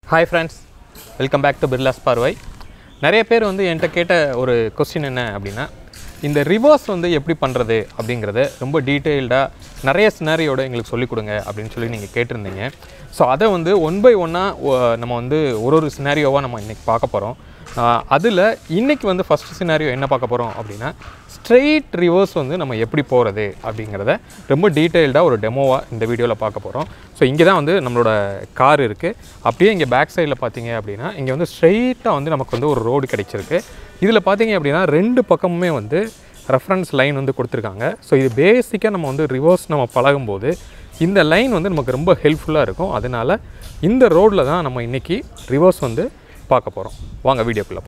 hi friends welcome back to Birla's பார்வை நிறைய பேர் வந்து என்கிட்ட கேட்ட ஒரு கொஸ்டின் என்ன அப்படின்னா இந்த ரிவர்ஸ் வந்து எப்படி பண்ணுறது அப்படிங்கிறத ரொம்ப டீட்டெயில்டாக நிறைய சினாரியோட எங்களுக்கு சொல்லிக் கொடுங்க அப்படின்னு சொல்லி நீங்கள் கேட்டிருந்தீங்க ஸோ அதை வந்து ஒன் பை ஒன்னாக நம்ம வந்து ஒரு ஒரு சினாரியோவாக நம்ம இன்றைக்கி பார்க்க போகிறோம் அதில் இன்றைக்கி வந்து ஃபஸ்ட் சினாரியோ என்ன பார்க்க போகிறோம் அப்படின்னா ஸ்ட்ரெயிட் ரிவர்ஸ் வந்து நம்ம எப்படி போகிறது அப்படிங்கிறத ரொம்ப டீட்டெயில்டாக ஒரு டெமோவாக இந்த வீடியோவில் பார்க்க போகிறோம் ஸோ இங்கே தான் வந்து நம்மளோட கார் இருக்குது அப்படியே இங்கே பேக் சைடில் பார்த்தீங்க அப்படின்னா இங்கே வந்து ஸ்ட்ரெயிட்டாக வந்து நமக்கு வந்து ஒரு ரோடு கிடைச்சிருக்கு இதில் பார்த்தீங்க அப்படின்னா ரெண்டு பக்கமுமே வந்து ரெஃபரன்ஸ் லைன் வந்து கொடுத்துருக்காங்க ஸோ இது பேசிக்காக நம்ம வந்து ரிவர்ஸ் நம்ம பழகும்போது இந்த லைன் வந்து நமக்கு ரொம்ப ஹெல்ப்ஃபுல்லாக இருக்கும் அதனால் இந்த ரோட்டில் தான் நம்ம இன்றைக்கி ரிவர்ஸ் வந்து பார்க்க போகிறோம் வாங்க வீடியோக்குள்ளே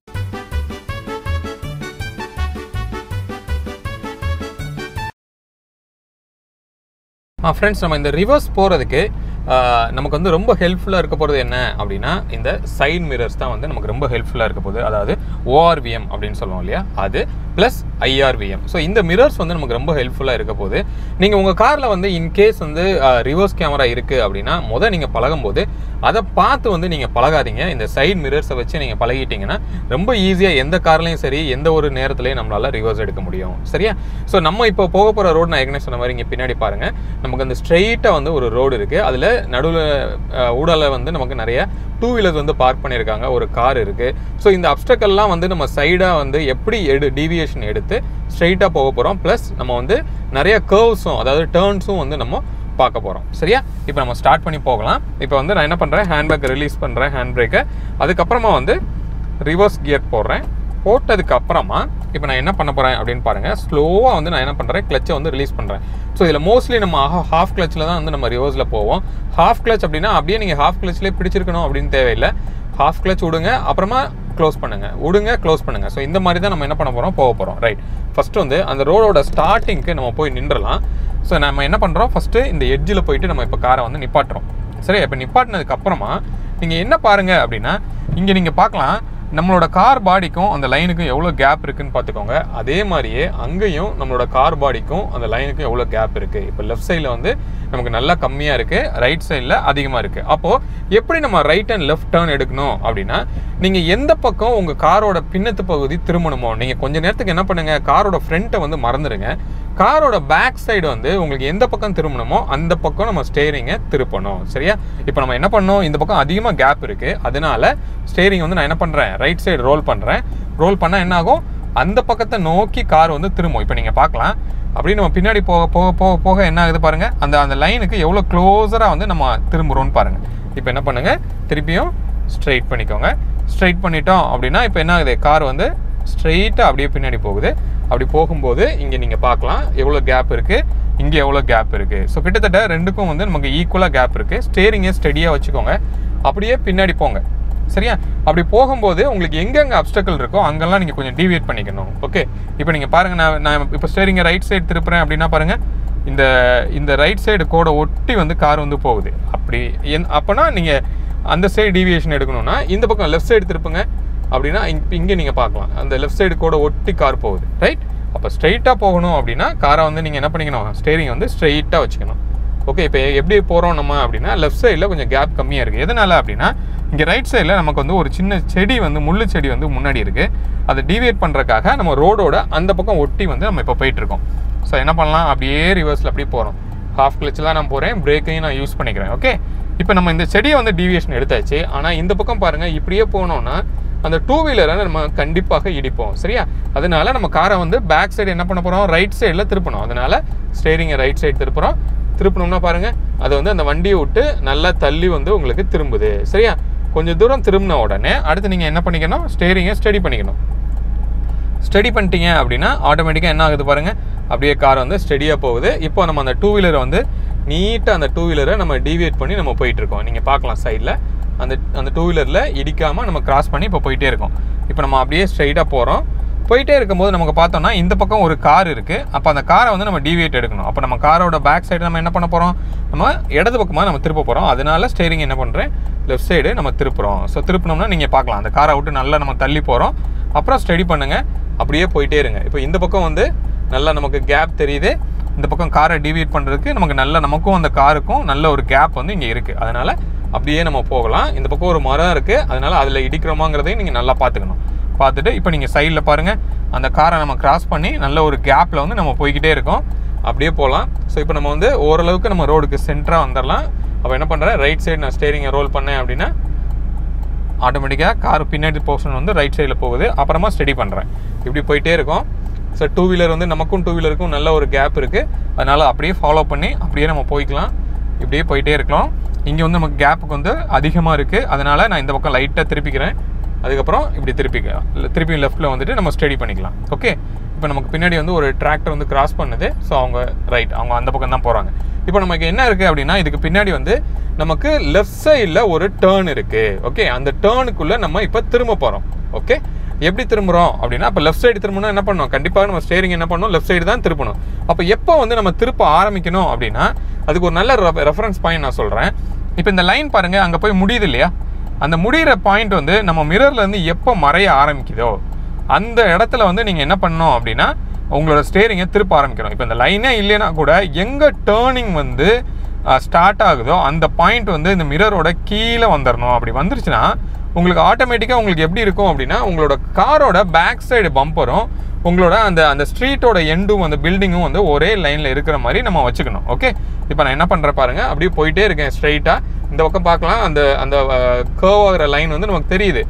ஆ ஃப்ரெண்ட்ஸ் நம்ம இந்த ரிவர்ஸ் போகிறதுக்கு நமக்கு வந்து ரொம்ப ஹெல்ப்ஃபுல்லாக இருக்க போகிறது என்ன அப்படின்னா இந்த சைட் மிரர்ஸ் தான் வந்து நமக்கு ரொம்ப ஹெல்ப்ஃபுல்லாக இருக்க போகுது அதாவது ஓஆர்விஎம் அப்படின்னு சொல்லுவோம் இல்லையா அது ப்ளஸ் ஐஆர்விஎம் ஸோ இந்த மிரர்ஸ் வந்து நமக்கு ரொம்ப ஹெல்ப்ஃபுல்லாக இருக்க போகுது நீங்கள் உங்கள் காரில் வந்து இன்கேஸ் வந்து ரிவர்ஸ் கேமரா இருக்குது அப்படின்னா முதல் நீங்கள் பழகும்போது அதை பார்த்து வந்து நீங்கள் பழகாதீங்க இந்த சைட் மிரர்ஸை வச்சு நீங்கள் பழகிட்டீங்கன்னா ரொம்ப ஈஸியாக எந்த கார்லையும் சரி எந்த ஒரு நேரத்துலையும் நம்மளால் ரிவர்ஸ் எடுக்க முடியும் சரியா ஸோ நம்ம இப்போ போக போகிற ரோடு நான் ஏற்கனவே சொன்ன மாதிரி இங்கே பின்னாடி பாருங்கள் நமக்கு அந்த ஸ்ட்ரெயிட்டாக வந்து ஒரு ரோடு இருக்குது அதில் நடுவில் ஊடால வந்து நமக்கு நிறைய டூ வீலர்ஸ் வந்து பார்க் பண்ணியிருக்காங்க ஒரு கார் இருக்குது ஸோ இந்த அப்டக்கல்லாம் வந்து நம்ம சைடாக வந்து எப்படி எடு டீவியேஷன் எடுத்து ஸ்ட்ரெயிட்டாக போக போகிறோம் ப்ளஸ் நம்ம வந்து நிறைய கர்வ்ஸும் அதாவது டேர்ன்ஸும் வந்து நம்ம பார்க்க போகிறோம் சரியா இப்போ நம்ம ஸ்டார்ட் பண்ணி போகலாம் இப்போ வந்து நான் என்ன பண்ணுறேன் ஹேண்ட்பேக் ரிலீஸ் பண்ணுறேன் ஹேண்ட் பிரேக்கை அதுக்கப்புறமா வந்து ரிவர்ஸ் கியர் போடுறேன் போட்டதுக்கு அப்புறமா இப்போ நான் என்ன பண்ண போகிறேன் அப்படின்னு பாருங்கள் ஸ்லோவாக வந்து நான் என்ன பண்ணுறேன் கிளச்சை வந்து ரிலீஸ் பண்ணுறேன் ஸோ இதில் மோஸ்ட்லி நம்ம ஹாஃப் கிளச்சில் தான் வந்து நம்ம ரிவர்ஸில் போவோம் ஹாஃப் கிளச் அப்படின்னா அப்படியே நீங்கள் ஹாஃப் கிளச்லேயே பிடிச்சிருக்கணும் அப்படின்னு தேவையில்லை ஹாஃப் கிளச் விடுங்க அப்புறமா க்ளோஸ் பண்ணுங்கள் விடுங்க க்ளோஸ் பண்ணுங்கள் ஸோ இந்த மாதிரி தான் நம்ம என்ன பண்ண போகிறோம் போக போகிறோம் ரைட் ஃபஸ்ட்டு வந்து அந்த ரோடோட ஸ்டார்டிங்க்கு நம்ம போய் நின்றலாம் ஸோ நம்ம என்ன பண்ணுறோம் ஃபஸ்ட்டு இந்த எட்ஜில் போயிட்டு நம்ம இப்போ காரை வந்து நிப்பாட்டுறோம் சரி இப்போ நிப்பாட்டினதுக்கு அப்புறமா நீங்கள் என்ன பாருங்கள் அப்படின்னா இங்கே நீங்கள் பார்க்கலாம் நம்மளோட கார் பாடிக்கும் அந்த லைனுக்கும் எவ்வளோ கேப் இருக்குன்னு பார்த்துக்கோங்க அதே மாதிரியே அங்கேயும் நம்மளோட கார் பாடிக்கும் அந்த லைனுக்கும் எவ்வளோ கேப் இருக்குது இப்போ லெஃப்ட் சைடில் வந்து நமக்கு நல்லா கம்மியாக இருக்குது ரைட் சைடில் அதிகமாக இருக்குது அப்போது எப்படி நம்ம ரைட் அண்ட் லெஃப்ட் டேர்ன் எடுக்கணும் அப்படின்னா நீங்கள் எந்த பக்கம் உங்கள் காரோட பின்னத்து பகுதி திரும்பணுமோ நீங்கள் கொஞ்ச நேரத்துக்கு என்ன பண்ணுங்கள் காரோட ஃப்ரண்ட்டை வந்து மறந்துடுங்க காரோட பேக் சைடு வந்து உங்களுக்கு எந்த பக்கம் திரும்பணுமோ அந்த பக்கம் நம்ம ஸ்டேரிங்கை திருப்பணும் சரியா இப்போ நம்ம என்ன பண்ணோம் இந்த பக்கம் அதிகமாக கேப் இருக்குது அதனால ஸ்டேரிங் வந்து நான் என்ன பண்ணுறேன் ரைட் சைடு ரோல் பண்ணுறேன் ரோல் பண்ணால் என்ன ஆகும் அந்த பக்கத்தை நோக்கி கார் வந்து திரும்பும் இப்போ நீங்கள் பார்க்கலாம் அப்படி நம்ம பின்னாடி போக போக போக போக என்ன ஆகுது பாருங்கள் அந்த அந்த லைனுக்கு எவ்வளோ க்ளோஸராக வந்து நம்ம திரும்புகிறோம்னு பாருங்கள் இப்போ என்ன பண்ணுங்கள் திருப்பியும் ஸ்ட்ரைட் பண்ணிக்கோங்க ஸ்ட்ரைட் பண்ணிட்டோம் அப்படின்னா இப்போ என்ன ஆகுது கார் வந்து ஸ்ட்ரெயிட்டாக அப்படியே பின்னாடி போகுது அப்படி போகும்போது இங்கே நீங்கள் பார்க்கலாம் எவ்வளோ கேப் இருக்குது இங்கே எவ்வளோ கேப் இருக்குது ஸோ கிட்டத்தட்ட ரெண்டுக்கும் வந்து நமக்கு ஈக்குவலாக கேப் இருக்குது ஸ்டேரிங்கை ஸ்டெடியாக வச்சுக்கோங்க அப்படியே பின்னாடி போங்க சரியா அப்படி போகும்போது உங்களுக்கு எங்கெங்கே அப்டக்கல் இருக்கோ அங்கெல்லாம் நீங்கள் கொஞ்சம் டீவியேட் பண்ணிக்கணும் ஓகே இப்போ நீங்கள் பாருங்கள் நான் நான் இப்போ ஸ்டேரிங்கை ரைட் சைடு திருப்புறேன் அப்படின்னா பாருங்கள் இந்த இந்த ரைட் சைடு கோடை ஒட்டி வந்து கார் வந்து போகுது அப்படி என் அப்போனா நீங்கள் அந்த சைடு டீவியேஷன் எடுக்கணும்னா இந்த பக்கம் லெஃப்ட் சைடு திருப்புங்க அப்படின்னா இங்கே நீங்கள் பார்க்கலாம் அந்த லெஃப்ட் சைடு கூட ஒட்டி கார் போகுது ரைட் அப்போ ஸ்ட்ரைட்டாக போகணும் அப்படின்னா காரை வந்து நீங்கள் என்ன பண்ணிக்கணும் ஸ்டேரிங் வந்து ஸ்ட்ரைட்டாக வச்சுக்கணும் ஓகே இப்போ எப்படி போகிறோம் நம்ம அப்படின்னா லெஃப்ட் சைடில் கொஞ்சம் கேப் கம்மியாக இருக்குது எதனால் அப்படின்னா இங்கே ரைட் சைடில் நமக்கு வந்து ஒரு சின்ன செடி வந்து முள்ளு செடி வந்து முன்னாடி இருக்குது அதை டிவியேட் பண்ணுறக்காக நம்ம ரோடோட அந்த பக்கம் ஒட்டி வந்து நம்ம இப்போ போயிட்டுருக்கோம் ஸோ என்ன பண்ணலாம் அப்படியே ரிவர்ஸில் அப்படியே போகிறோம் ஹாஃப் கிளச்சில் தான் நான் போகிறேன் பிரேக்கையும் நான் யூஸ் பண்ணிக்கிறேன் ஓகே இப்போ நம்ம இந்த செடியை வந்து டிவியேஷன் எடுத்தாச்சு ஆனால் இந்த பக்கம் பாருங்கள் இப்படியே போனோன்னா அந்த டூ வீலரை நம்ம கண்டிப்பாக இடிப்போம் சரியா அதனால நம்ம காரை வந்து பேக் சைடு என்ன பண்ண போகிறோம் ரைட் சைடில் திருப்பணும் அதனால ஸ்டேரிங்கை ரைட் சைடு திருப்புறோம் திருப்பணும்னா பாருங்கள் அது வந்து அந்த வண்டியை விட்டு நல்லா தள்ளி வந்து உங்களுக்கு திரும்புது சரியா கொஞ்சம் தூரம் திரும்பின உடனே அடுத்து நீங்கள் என்ன பண்ணிக்கணும் ஸ்டேரிங்கை ஸ்டடி பண்ணிக்கணும் ஸ்டடி பண்ணிட்டீங்க அப்படின்னா ஆட்டோமேட்டிக்காக என்ன ஆகுது பாருங்கள் அப்படியே கார் வந்து ஸ்டெடியாக போகுது இப்போ நம்ம அந்த டூ வீலரை வந்து நீட்டாக அந்த டூ வீலரை நம்ம டீவியேட் பண்ணி நம்ம போயிட்டுருக்கோம் நீங்கள் பார்க்கலாம் சைடில் அந்த அந்த டூ வீலரில் இடிக்காமல் நம்ம கிராஸ் பண்ணி இப்போ போயிட்டே இருக்கோம் இப்போ நம்ம அப்படியே ஸ்ட்ரைட்டாக போகிறோம் போயிட்டே இருக்கும்போது நமக்கு பார்த்தோம்னா இந்த பக்கம் ஒரு கார் இருக்குது அப்போ அந்த காரை வந்து நம்ம டிவியேட் எடுக்கணும் அப்போ நம்ம காரோட பேக் சைடு நம்ம என்ன பண்ண போகிறோம் நம்ம இடது பக்கமாக நம்ம திருப்ப போகிறோம் அதனால ஸ்டேரிங் என்ன பண்ணுறேன் லெஃப்ட் சைடு நம்ம திருப்புறோம் ஸோ திருப்பினோம்னா நீங்கள் பார்க்கலாம் அந்த காரை விட்டு நல்லா நம்ம தள்ளி போகிறோம் அப்புறம் ஸ்டடி பண்ணுங்கள் அப்படியே போயிட்டே இருங்க இப்போ இந்த பக்கம் வந்து நல்லா நமக்கு கேப் தெரியுது இந்த பக்கம் காரை டிவியேட் பண்ணுறதுக்கு நமக்கு நல்ல நமக்கும் அந்த காருக்கும் நல்ல ஒரு கேப் வந்து இங்கே இருக்குது அதனால் அப்படியே நம்ம போகலாம் இந்த பக்கம் ஒரு மரம் இருக்குது அதனால அதில் இடிக்கிறோமாங்கிறதையும் நீங்கள் நல்லா பார்த்துக்கணும் பார்த்துட்டு இப்போ நீங்கள் சைடில் பாருங்கள் அந்த காரை நம்ம கிராஸ் பண்ணி நல்ல ஒரு கேப்பில் வந்து நம்ம போய்கிட்டே இருக்கோம் அப்படியே போகலாம் ஸோ இப்போ நம்ம வந்து ஓரளவுக்கு நம்ம ரோடுக்கு சென்டராக வந்துடலாம் அப்போ என்ன பண்ணுறேன் ரைட் சைடு நான் ஸ்டேரிங்கை ரோல் பண்ணேன் அப்படின்னா ஆட்டோமேட்டிக்காக கார் பின்னாடி போர்ஷன் வந்து ரைட் சைடில் போகுது அப்புறமா ஸ்டடி பண்ணுறேன் இப்படி போயிட்டே இருக்கும் ஸோ டூ வீலர் வந்து நமக்கும் டூ வீலருக்கும் நல்ல ஒரு கேப் இருக்குது அதனால் அப்படியே ஃபாலோ பண்ணி அப்படியே நம்ம போய்க்கலாம் இப்படியே போயிட்டே இருக்கலாம் இங்கே வந்து நமக்கு கேப்புக்கு வந்து அதிகமாக இருக்குது அதனால் நான் இந்த பக்கம் லைட்டாக திருப்பிக்கிறேன் அதுக்கப்புறம் இப்படி திருப்பிக்கலாம் இல்லை திருப்பி லெஃப்ட்டில் வந்துட்டு நம்ம ஸ்டடி பண்ணிக்கலாம் ஓகே இப்போ நமக்கு பின்னாடி வந்து ஒரு டிராக்டர் வந்து கிராஸ் பண்ணுது ஸோ அவங்க ரைட் அவங்க அந்த பக்கம் தான் போகிறாங்க இப்போ நமக்கு என்ன இருக்குது அப்படின்னா இதுக்கு பின்னாடி வந்து நமக்கு லெஃப்ட் சைடில் ஒரு டேர்ன் இருக்குது ஓகே அந்த டேர்னுக்குள்ளே நம்ம இப்போ திரும்ப போகிறோம் ஓகே எப்படி திரும்புகிறோம் அப்படின்னா இப்போ லெஃப்ட் சைடு திரும்பணும் என்ன பண்ணணும் கண்டிப்பாக நம்ம ஸ்டேரிங் என்ன பண்ணணும் லெஃப்ட் சைடு தான் திருப்பணும் அப்போ எப்போ வந்து நம்ம திருப்ப ஆரம்பிக்கணும் அப்படின்னா அதுக்கு ஒரு நல்ல ரெஃபரன்ஸ் பாயிண்ட் நான் சொல்கிறேன் இப்போ இந்த லைன் பாருங்கள் அங்கே போய் முடியுது இல்லையா அந்த முடிகிற பாயிண்ட் வந்து நம்ம மிரர்ல இருந்து எப்போ மறைய ஆரம்பிக்குதோ அந்த இடத்துல வந்து நீங்கள் என்ன பண்ணணும் அப்படின்னா உங்களோட ஸ்டேரிங்கை திருப்ப ஆரம்பிக்கணும் இப்போ இந்த லைனே இல்லைன்னா கூட எங்கே டேர்னிங் வந்து ஸ்டார்ட் ஆகுதோ அந்த பாயிண்ட் வந்து இந்த மிரரோட கீழே வந்துடணும் அப்படி வந்துருச்சுன்னா உங்களுக்கு ஆட்டோமேட்டிக்காக உங்களுக்கு எப்படி இருக்கும் அப்படின்னா உங்களோட காரோட பேக் சைடு பம்பரும் உங்களோட அந்த அந்த ஸ்ட்ரீட்டோட எண்டும் அந்த பில்டிங்கும் வந்து ஒரே லைனில் இருக்கிற மாதிரி நம்ம வச்சுக்கணும் ஓகே இப்போ நான் என்ன பண்ணுறேன் பாருங்க அப்படியே போயிட்டே இருக்கேன் ஸ்ட்ரைட்டாக இந்த பக்கம் பார்க்கலாம் அந்த அந்த கர்வ் ஆகிற லைன் வந்து நமக்கு தெரியுது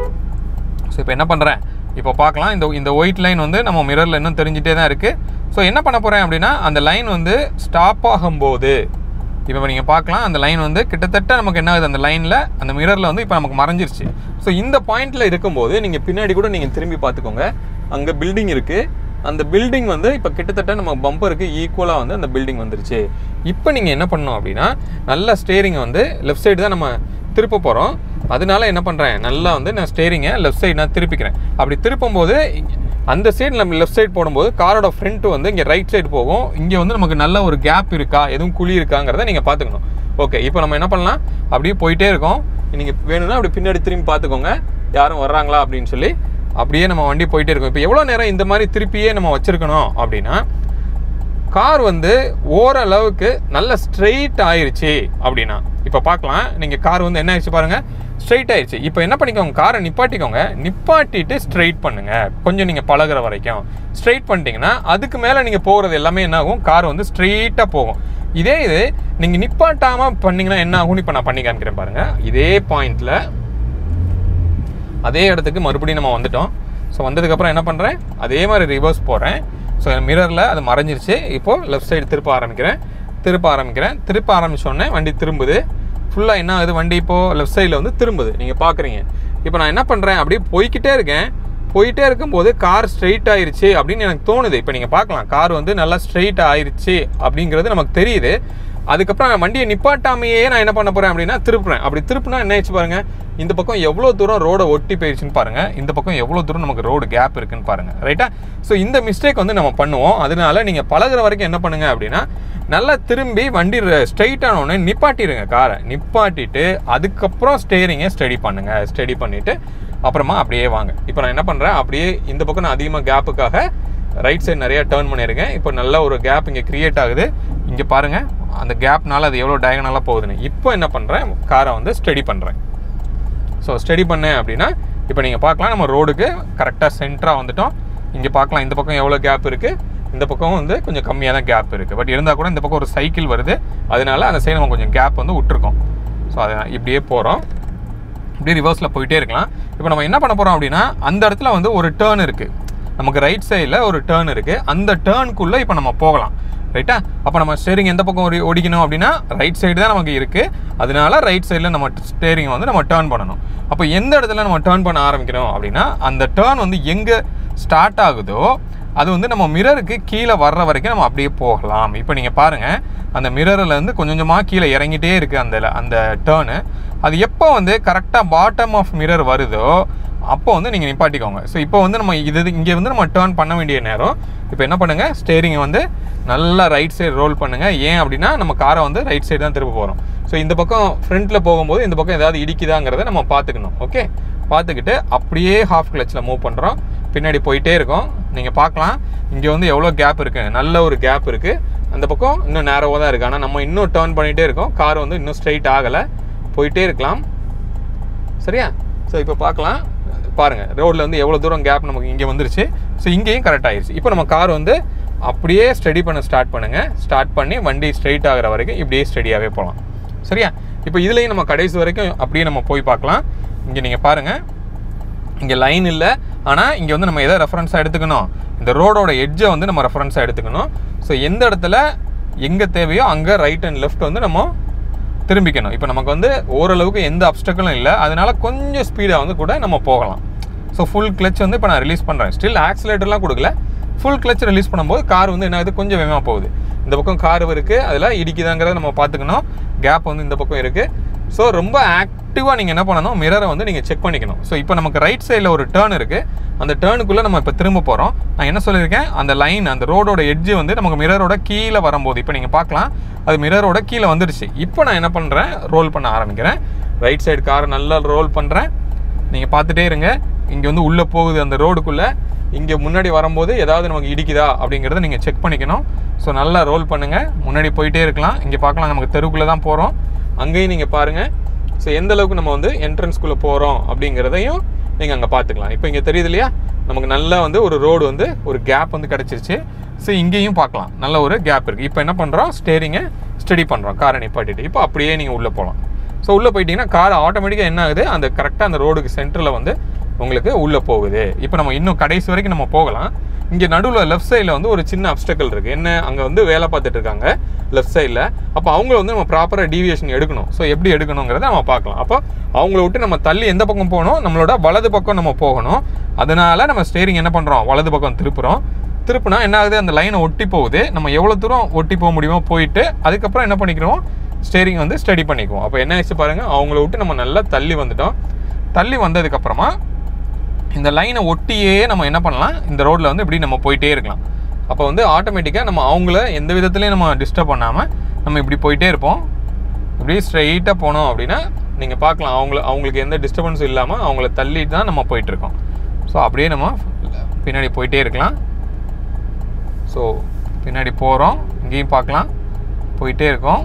ஸோ இப்போ என்ன பண்ணுறேன் இப்போ பார்க்கலாம் இந்த இந்த ஒயிட் லைன் வந்து நம்ம மிரரில் இன்னும் தெரிஞ்சிட்டே தான் இருக்குது ஸோ என்ன பண்ண போகிறேன் அப்படின்னா அந்த லைன் வந்து ஸ்டாப் ஆகும்போது இப்போ நீங்கள் பார்க்கலாம் அந்த லைன் வந்து கிட்டத்தட்ட நமக்கு என்ன ஆகுது அந்த லைனில் அந்த மிரரில் வந்து இப்போ நமக்கு மறைஞ்சிருச்சு ஸோ இந்த பாயிண்டில் இருக்கும்போது நீங்கள் பின்னாடி கூட நீங்கள் திரும்பி பார்த்துக்கோங்க அங்கே பில்டிங் இருக்குது அந்த பில்டிங் வந்து இப்போ கிட்டத்தட்ட நம்ம பம்பருக்கு ஈக்குவலாக வந்து அந்த பில்டிங் வந்துருச்சு இப்போ நீங்கள் என்ன பண்ணணும் அப்படின்னா நல்லா ஸ்டேரிங்கை வந்து லெஃப்ட் சைடு தான் நம்ம திருப்ப போகிறோம் அதனால என்ன பண்ணுறேன் நல்லா வந்து நான் ஸ்டேரிங்கை லெஃப்ட் சைடு நான் திருப்பிக்கிறேன் அப்படி திருப்பும்போது அந்த சைடு நம்ம லெஃப்ட் சைடு போடும்போது காரோட ஃப்ரண்ட் வந்து இங்கே ரைட் சைடு போகும் இங்கே வந்து நமக்கு நல்ல ஒரு கேப் இருக்கா எதுவும் குழி இருக்காங்கிறத நீங்கள் பார்த்துக்கணும் ஓகே இப்போ நம்ம என்ன பண்ணலாம் அப்படியே போயிட்டே இருக்கோம் நீங்கள் வேணும்னா அப்படி பின்னாடி திரும்பி பார்த்துக்கோங்க யாரும் வர்றாங்களா அப்படின்னு சொல்லி அப்படியே நம்ம வண்டி போயிட்டே இருக்கோம் இப்போ எவ்வளோ நேரம் இந்த மாதிரி திருப்பியே நம்ம வச்சுருக்கணும் அப்படின்னா கார் வந்து ஓரளவுக்கு நல்ல ஸ்ட்ரெயிட் ஆயிருச்சு அப்படின்னா இப்போ பார்க்கலாம் நீங்கள் கார் வந்து என்ன ஆயிடுச்சு பாருங்கள் ஸ்ட்ரெயிட் ஆயிடுச்சு இப்போ என்ன பண்ணிக்கோங்க காரை நிப்பாட்டிக்கோங்க நிப்பாட்டிட்டு ஸ்ட்ரெயிட் பண்ணுங்க கொஞ்சம் நீங்கள் பழகுற வரைக்கும் ஸ்ட்ரெயிட் பண்ணிட்டீங்கன்னா அதுக்கு மேலே நீங்கள் போகிறது எல்லாமே என்ன ஆகும் கார் வந்து ஸ்ட்ரெயிட்டாக போகும் இதே இது நீங்கள் நிப்பாட்டாமல் பண்ணீங்கன்னா என்ன ஆகும்னு இப்போ நான் பண்ணி காமிக்கிறேன் பாருங்கள் இதே பாயிண்டில் அதே இடத்துக்கு மறுபடியும் நம்ம வந்துட்டோம் ஸோ வந்ததுக்கப்புறம் என்ன பண்ணுறேன் அதே மாதிரி ரிவர்ஸ் போகிறேன் ஸோ மிரரில் அது மறைஞ்சிருச்சு இப்போது லெஃப்ட் சைடு திருப்ப ஆரம்பிக்கிறேன் திருப்ப ஆரம்பிக்கிறேன் திருப்ப ஆரம்பிச்சோடனே வண்டி திரும்புது ஃபுல்லாக என்ன ஆகுது வண்டி இப்போது லெஃப்ட் சைடில் வந்து திரும்புது நீங்கள் பார்க்குறீங்க இப்போ நான் என்ன பண்ணுறேன் அப்படியே போய்க்கிட்டே இருக்கேன் போயிட்டே இருக்கும்போது கார் ஸ்ட்ரெயிட் ஆயிருச்சு அப்படின்னு எனக்கு தோணுது இப்போ நீங்கள் பார்க்கலாம் கார் வந்து நல்லா ஸ்ட்ரெயிட் ஆயிருச்சு அப்படிங்கிறது நமக்கு தெரியுது அதுக்கப்புறம் நான் வண்டியை நிப்பாட்டாமையே நான் என்ன பண்ண போறேன் அப்படின்னா திருப்புறேன் அப்படி திருப்புனா என்ன ஆயிடுச்சு பாருங்க இந்த பக்கம் எவ்வளோ தூரம் ரோடை ஒட்டி போயிடுச்சுன்னு பாருங்க இந்த பக்கம் எவ்வளோ தூரம் நமக்கு ரோடு கேப் இருக்குன்னு பாருங்க ரைட்டா ஸோ இந்த மிஸ்டேக் வந்து நம்ம பண்ணுவோம் அதனால நீங்க பழகுற வரைக்கும் என்ன பண்ணுங்க அப்படின்னா நல்லா திரும்பி வண்டி ஸ்ட்ரைட் உடனே நிப்பாட்டிடுங்க காரை நிப்பாட்டிட்டு அதுக்கப்புறம் ஸ்டேரிங்கை ஸ்டடி பண்ணுங்க ஸ்டடி பண்ணிட்டு அப்புறமா அப்படியே வாங்க இப்போ நான் என்ன பண்றேன் அப்படியே இந்த பக்கம் நான் அதிகமாக கேப்புக்காக ரைட் சைடு நிறைய டேர்ன் பண்ணியிருக்கேன் இப்போ நல்ல ஒரு கேப் இங்கே கிரியேட் ஆகுது இங்கே பாருங்க அந்த கேப்னால அது எவ்வளோ டயகனலாக போகுதுன்னு இப்போ என்ன பண்ணுறேன் காரை வந்து ஸ்டடி பண்ணுறேன் ஸோ ஸ்டடி பண்ணேன் அப்படின்னா இப்போ நீங்கள் பார்க்கலாம் நம்ம ரோடுக்கு கரெக்டாக சென்டராக வந்துட்டோம் இங்கே பார்க்கலாம் இந்த பக்கம் எவ்வளோ கேப் இருக்குது இந்த பக்கம் வந்து கொஞ்சம் கம்மியாக தான் கேப் இருக்குது பட் இருந்தால் கூட இந்த பக்கம் ஒரு சைக்கிள் வருது அதனால அந்த சைடு நம்ம கொஞ்சம் கேப் வந்து விட்டுருக்கோம் ஸோ அதை இப்படியே போகிறோம் இப்படியே ரிவர்ஸில் போயிட்டே இருக்கலாம் இப்போ நம்ம என்ன பண்ண போகிறோம் அப்படின்னா அந்த இடத்துல வந்து ஒரு டேர்ன் இருக்குது நமக்கு ரைட் சைடில் ஒரு டேர்ன் இருக்குது அந்த டேர்னுக்குள்ளே இப்போ நம்ம போகலாம் ரைட்டா அப்போ நம்ம ஸ்டேரிங் எந்த பக்கம் ஓடி ஓடிக்கணும் அப்படின்னா ரைட் சைடு தான் நமக்கு இருக்குது அதனால ரைட் சைடில் நம்ம ஸ்டேரிங் வந்து நம்ம டேர்ன் பண்ணணும் அப்போ எந்த இடத்துல நம்ம டேர்ன் பண்ண ஆரம்பிக்கணும் அப்படின்னா அந்த டேர்ன் வந்து எங்கே ஸ்டார்ட் ஆகுதோ அது வந்து நம்ம மிரருக்கு கீழே வர்ற வரைக்கும் நம்ம அப்படியே போகலாம் இப்போ நீங்கள் பாருங்கள் அந்த மிரரில் இருந்து கொஞ்சம் கொஞ்சமாக கீழே இறங்கிட்டே இருக்குது அந்த அந்த டேர்னு அது எப்போ வந்து கரெக்டாக பாட்டம் ஆஃப் மிரர் வருதோ அப்போ வந்து நீங்கள் நிப்பாட்டிக்கோங்க ஸோ இப்போ வந்து நம்ம இது இங்கே வந்து நம்ம டேர்ன் பண்ண வேண்டிய நேரம் இப்போ என்ன பண்ணுங்கள் ஸ்டேரிங்கை வந்து நல்லா ரைட் சைடு ரோல் பண்ணுங்கள் ஏன் அப்படின்னா நம்ம காரை வந்து ரைட் சைடு தான் திரும்ப போகிறோம் ஸோ இந்த பக்கம் ஃப்ரண்ட்டில் போகும்போது இந்த பக்கம் ஏதாவது இடிக்குதாங்கிறத நம்ம பார்த்துக்கணும் ஓகே பார்த்துக்கிட்டு அப்படியே ஹாஃப் கிளச்சில் மூவ் பண்ணுறோம் பின்னாடி போயிட்டே இருக்கோம் நீங்கள் பார்க்கலாம் இங்கே வந்து எவ்வளோ கேப் இருக்குது நல்ல ஒரு கேப் இருக்குது அந்த பக்கம் இன்னும் நேரோவாக தான் இருக்குது ஆனால் நம்ம இன்னும் டேர்ன் பண்ணிகிட்டே இருக்கோம் கார் வந்து இன்னும் ஸ்ட்ரைட் ஆகலை போயிட்டே இருக்கலாம் சரியா ஸோ இப்போ பார்க்கலாம் பாருங்க ரோட்ல வந்து எவ்வளோ தூரம் கேப் நமக்கு இங்கே வந்துருச்சு ஸோ இங்கேயும் கரெக்ட் ஆயிடுச்சு இப்போ நம்ம கார் வந்து அப்படியே ஸ்டடி பண்ண ஸ்டார்ட் பண்ணுங்க ஸ்டார்ட் பண்ணி வண்டி ஸ்ட்ரைட் ஆகிற வரைக்கும் இப்படியே ஸ்டடியாகவே போகலாம் சரியா இப்போ இதுலேயும் நம்ம கடைசி வரைக்கும் அப்படியே நம்ம போய் பார்க்கலாம் இங்கே நீங்கள் பாருங்கள் இங்கே லைன் இல்லை ஆனால் இங்கே வந்து நம்ம எதை ரெஃபரன்ஸாக எடுத்துக்கணும் இந்த ரோடோட எட்ஜை வந்து நம்ம ரெஃபரன்ஸாக எடுத்துக்கணும் ஸோ எந்த இடத்துல எங்கே தேவையோ அங்கே ரைட் அண்ட் லெஃப்ட் வந்து நம்ம திரும்பிக்கணும் இப்போ நமக்கு வந்து ஓரளவுக்கு எந்த அப்டக்கலும் இல்லை அதனால கொஞ்சம் ஸ்பீடாக வந்து கூட நம்ம போகலாம் ஸோ ஃபுல் கிளச் வந்து இப்போ நான் ரிலீஸ் பண்ணுறேன் ஸ்டில் ஆக்சிலேட்டர்லாம் கொடுக்கல ஃபுல் கிளச் ரிலீஸ் பண்ணும்போது கார் வந்து என்ன ஆகுது கொஞ்சம் வேகமாக போகுது இந்த பக்கம் கார் இருக்குது அதில் இடிக்குதாங்கிறத நம்ம பார்த்துக்கணும் கேப் வந்து இந்த பக்கம் இருக்குது ஸோ ரொம்ப ஆக்டிவாக நீங்கள் என்ன பண்ணணும் மிரரை வந்து நீங்கள் செக் பண்ணிக்கணும் ஸோ இப்போ நமக்கு ரைட் சைடில் ஒரு டேர்ன் இருக்குது அந்த டேர்னுக்குள்ளே நம்ம இப்போ திரும்ப போகிறோம் நான் என்ன சொல்லியிருக்கேன் அந்த லைன் அந்த ரோடோட எட்ஜ் வந்து நமக்கு மிரரோட கீழே வரும்போது இப்போ நீங்கள் பார்க்கலாம் அது மிரரோட கீழே வந்துருச்சு இப்போ நான் என்ன பண்ணுறேன் ரோல் பண்ண ஆரம்பிக்கிறேன் ரைட் சைடு காரை நல்லா ரோல் பண்ணுறேன் நீங்கள் பார்த்துட்டே இருங்க இங்கே வந்து உள்ளே போகுது அந்த ரோடுக்குள்ளே இங்கே முன்னாடி வரும்போது ஏதாவது நமக்கு இடிக்குதா அப்படிங்கிறத நீங்கள் செக் பண்ணிக்கணும் ஸோ நல்லா ரோல் பண்ணுங்கள் முன்னாடி போயிட்டே இருக்கலாம் இங்கே பார்க்கலாம் நமக்கு தெருக்குள்ளே தான் போகிறோம் அங்கேயும் நீங்கள் பாருங்கள் ஸோ எந்த அளவுக்கு நம்ம வந்து என்ட்ரன்ஸ்குள்ளே போகிறோம் அப்படிங்கிறதையும் நீங்கள் அங்கே பார்த்துக்கலாம் இப்போ இங்கே தெரியுது இல்லையா நமக்கு நல்லா வந்து ஒரு ரோடு வந்து ஒரு கேப் வந்து கிடச்சிருச்சு ஸோ இங்கேயும் பார்க்கலாம் நல்ல ஒரு கேப் இருக்குது இப்போ என்ன பண்ணுறோம் ஸ்டேரிங்கை ஸ்டடி பண்ணுறோம் காரை நிப்பாட்டிட்டு இப்போ அப்படியே நீங்கள் உள்ளே போகலாம் ஸோ உள்ளே போயிட்டீங்கன்னா கார் ஆட்டோமேட்டிக்காக என்ன ஆகுது அந்த கரெக்டாக அந்த ரோடுக்கு சென்டரில் வந்து உங்களுக்கு உள்ளே போகுது இப்போ நம்ம இன்னும் கடைசி வரைக்கும் நம்ம போகலாம் இங்கே நடுவில் லெஃப்ட் சைடில் வந்து ஒரு சின்ன அப்டக்கல் இருக்குது என்ன அங்கே வந்து வேலை பார்த்துட்டு இருக்காங்க லெஃப்ட் சைடில் அப்போ அவங்கள வந்து நம்ம ப்ராப்பராக டீவியேஷன் எடுக்கணும் ஸோ எப்படி எடுக்கணுங்கிறத நம்ம பார்க்கலாம் அப்போ அவங்கள விட்டு நம்ம தள்ளி எந்த பக்கம் போகணும் நம்மளோட வலது பக்கம் நம்ம போகணும் அதனால நம்ம ஸ்டேரிங் என்ன பண்ணுறோம் வலது பக்கம் திருப்புறோம் திருப்புனா என்ன ஆகுது அந்த லைனை ஒட்டி போகுது நம்ம எவ்வளோ தூரம் ஒட்டி போக முடியுமோ போயிட்டு அதுக்கப்புறம் என்ன பண்ணிக்கிறோம் ஸ்டேரிங் வந்து ஸ்டடி பண்ணிக்குவோம் அப்போ என்ன ஆச்சு பாருங்க அவங்கள விட்டு நம்ம நல்லா தள்ளி வந்துட்டோம் தள்ளி வந்ததுக்கப்புறமா இந்த லைனை ஒட்டியே நம்ம என்ன பண்ணலாம் இந்த ரோட்டில் வந்து இப்படி நம்ம போயிட்டே இருக்கலாம் அப்போ வந்து ஆட்டோமேட்டிக்காக நம்ம அவங்கள எந்த விதத்துலையும் நம்ம டிஸ்டர்ப் பண்ணாமல் நம்ம இப்படி போயிட்டே இருப்போம் இப்படி ஸ்ட்ரைட்டாக போனோம் அப்படின்னா நீங்கள் பார்க்கலாம் அவங்கள அவங்களுக்கு எந்த டிஸ்டர்பன்ஸும் இல்லாமல் அவங்கள தள்ளி தான் நம்ம போயிட்டுருக்கோம் ஸோ அப்படியே நம்ம பின்னாடி போயிட்டே இருக்கலாம் ஸோ பின்னாடி போகிறோம் இங்கேயும் பார்க்கலாம் போயிட்டே இருக்கோம்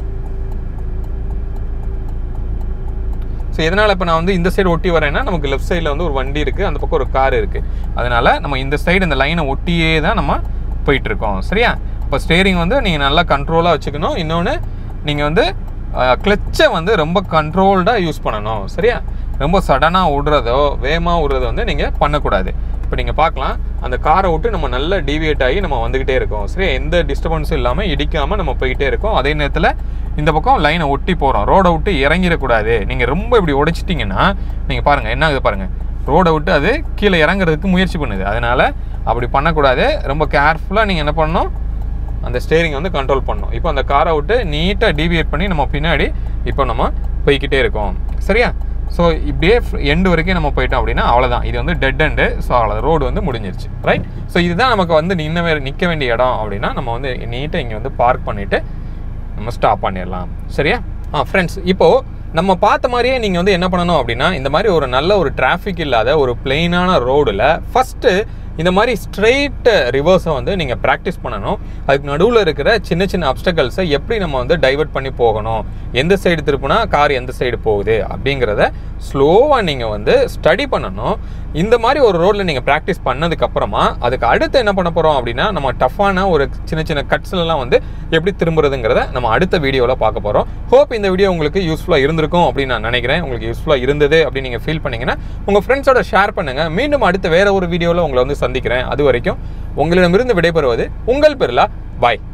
ஸோ எதனால் இப்போ நான் வந்து இந்த சைடு ஒட்டி வரேன்னா நமக்கு லெஃப்ட் சைடில் வந்து ஒரு வண்டி இருக்குது அந்த பக்கம் ஒரு கார் இருக்குது அதனால் நம்ம இந்த சைடு இந்த லைனை ஒட்டியே தான் நம்ம போயிட்டுருக்கோம் சரியா இப்போ ஸ்டேரிங் வந்து நீங்கள் நல்லா கண்ட்ரோலாக வச்சுக்கணும் இன்னொன்று நீங்கள் வந்து கிளச்சை வந்து ரொம்ப கண்ட்ரோல்டாக யூஸ் பண்ணணும் சரியா ரொம்ப சடனாக விடுறதோ வேகமாக விடுறதோ வந்து நீங்கள் பண்ணக்கூடாது இப்போ நீங்கள் பார்க்கலாம் அந்த காரை விட்டு நம்ம நல்லா டீவியேட் ஆகி நம்ம வந்துக்கிட்டே இருக்கோம் சரி எந்த டிஸ்டர்பன்ஸும் இல்லாமல் இடிக்காமல் நம்ம போய்கிட்டே இருக்கோம் அதே நேரத்தில் இந்த பக்கம் லைனை ஒட்டி போகிறோம் ரோடை விட்டு இறங்கிடக்கூடாது நீங்கள் ரொம்ப இப்படி உடைச்சிட்டிங்கன்னா நீங்கள் பாருங்கள் என்ன ஆகுது பாருங்கள் ரோடை விட்டு அது கீழே இறங்குறதுக்கு முயற்சி பண்ணுது அதனால் அப்படி பண்ணக்கூடாது ரொம்ப கேர்ஃபுல்லாக நீங்கள் என்ன பண்ணணும் அந்த ஸ்டேரிங் வந்து கண்ட்ரோல் பண்ணணும் இப்போ அந்த காரை விட்டு நீட்டாக டீவியேட் பண்ணி நம்ம பின்னாடி இப்போ நம்ம போய்கிட்டே இருக்கோம் சரியா ஸோ இப்படியே எண்டு வரைக்கும் நம்ம போயிட்டோம் அப்படின்னா அவ்வளோதான் இது வந்து டெட் எண்டு ஸோ அவ்வளோ ரோடு வந்து முடிஞ்சிருச்சு ரைட் ஸோ இதுதான் நமக்கு வந்து நின்ன வேறு நிற்க வேண்டிய இடம் அப்படின்னா நம்ம வந்து நீட்டாக இங்கே வந்து பார்க் பண்ணிவிட்டு நம்ம ஸ்டாப் பண்ணிடலாம் சரியா ஆ ஃப்ரெண்ட்ஸ் இப்போது நம்ம பார்த்த மாதிரியே நீங்கள் வந்து என்ன பண்ணணும் அப்படின்னா இந்த மாதிரி ஒரு நல்ல ஒரு டிராஃபிக் இல்லாத ஒரு பிளெயினான ரோடில் ஃபஸ்ட்டு இந்த மாதிரி ஸ்ட்ரெயிட் ரிவர்ஸை வந்து நீங்கள் ப்ராக்டிஸ் பண்ணணும் அதுக்கு நடுவில் இருக்கிற சின்ன சின்ன அப்டக்கல்ஸை எப்படி நம்ம வந்து டைவர்ட் பண்ணி போகணும் எந்த சைடு திருப்புனா கார் எந்த சைடு போகுது அப்படிங்கிறத ஸ்லோவாக நீங்கள் வந்து ஸ்டடி பண்ணணும் இந்த மாதிரி ஒரு ரோட்டில் நீங்கள் ப்ராக்டிஸ் பண்ணதுக்கப்புறமா அதுக்கு அடுத்து என்ன பண்ண போகிறோம் அப்படின்னா நம்ம டஃப்பான ஒரு சின்ன சின்ன கட்ஸ்லாம் வந்து எப்படி திரும்புறதுங்கிறத நம்ம அடுத்த வீடியோவில் பார்க்க போகிறோம் ஹோப் இந்த வீடியோ உங்களுக்கு யூஸ்ஃபுல்லாக இருந்திருக்கும் அப்படின்னு நான் நினைக்கிறேன் உங்களுக்கு யூஸ்ஃபுல்லாக இருந்தது அப்படின்னு நீங்கள் ஃபீல் பண்ணீங்கன்னா உங்கள் ஃப்ரெண்ட்ஸோட ஷேர் பண்ணுங்கள் மீண்டும் அடுத்த வேற ஒரு வீடியோவில் உங்களை வந்து சந்திக்கிறேன் அது வரைக்கும் உங்களிடமிருந்து விடைபெறுவது உங்கள் பெருலா பாய்